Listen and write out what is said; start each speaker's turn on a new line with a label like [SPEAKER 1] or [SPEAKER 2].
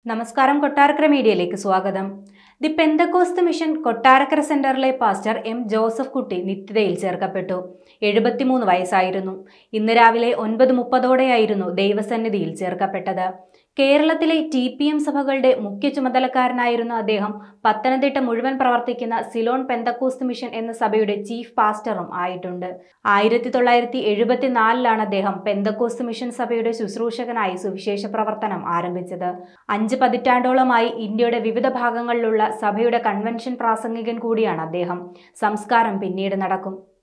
[SPEAKER 1] നമസ്കാരം കൊട്ടാരക്കര മീഡിയയിലേക്ക് സ്വാഗതം ദി പെന്തക്കോസ്ത് മിഷൻ കൊട്ടാരക്കര സെന്ററിലെ പാസ്റ്റർ എം ജോസഫ് കുട്ടി നിത്യതയിൽ ചേർക്കപ്പെട്ടു എഴുപത്തിമൂന്ന് വയസ്സായിരുന്നു ഇന്ന് രാവിലെ ഒൻപത് മുപ്പതോടെയായിരുന്നു ദൈവസന്നിധിയിൽ ചേർക്കപ്പെട്ടത് കേരളത്തിലെ ടി പി എം സഭകളുടെ മുഖ്യ ചുമതലക്കാരനായിരുന്ന അദ്ദേഹം പത്തനംതിട്ട മുഴുവൻ പ്രവർത്തിക്കുന്ന സിലോൺ പെന്തക്കോസ്ത് മിഷൻ എന്ന സഭയുടെ ചീഫ് പാസ്റ്ററും ആയിട്ടുണ്ട് ആയിരത്തി തൊള്ളായിരത്തി എഴുപത്തിനാലിലാണ് അദ്ദേഹം പെന്തക്കോസ്ത് മിഷൻ സഭയുടെ ശുശ്രൂഷകനായി സുവിശേഷ പ്രവർത്തനം ആരംഭിച്ചത് അഞ്ച് പതിറ്റാണ്ടോളമായി ഇന്ത്യയുടെ വിവിധ ഭാഗങ്ങളിലുള്ള സഭയുടെ കൺവെൻഷൻ പ്രാസംഗികൻ കൂടിയാണ് അദ്ദേഹം സംസ്കാരം പിന്നീട് നടക്കും